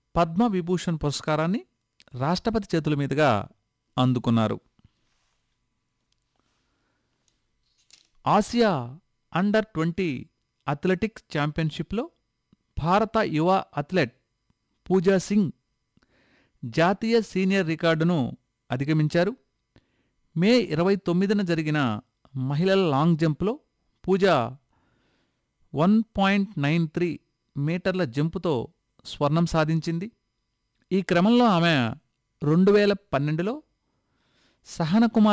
పద్మవిభూషణ్ పురస్కారాన్ని రాష్ట్రపతి చేతుల మీదుగా అందుకున్నారు ఆసియా అండర్ ట్వంటీ అథ్లెటిక్స్ ఛాంపియన్షిప్లో భారత యువ అథ్లెట్ పూజా సింగ్ జాతీయ సీనియర్ రికార్డును అధిగమించారు మే ఇరవై తొమ్మిదిన జరిగిన మహిళల లాంగ్ జంప్లో Pooja one point nine three మీటర్ల జంపుతో స్వర్ణం సాధించింది ఈ క్రమంలో ఆమె రెండు వేల పన్నెండులో సహనకుమార్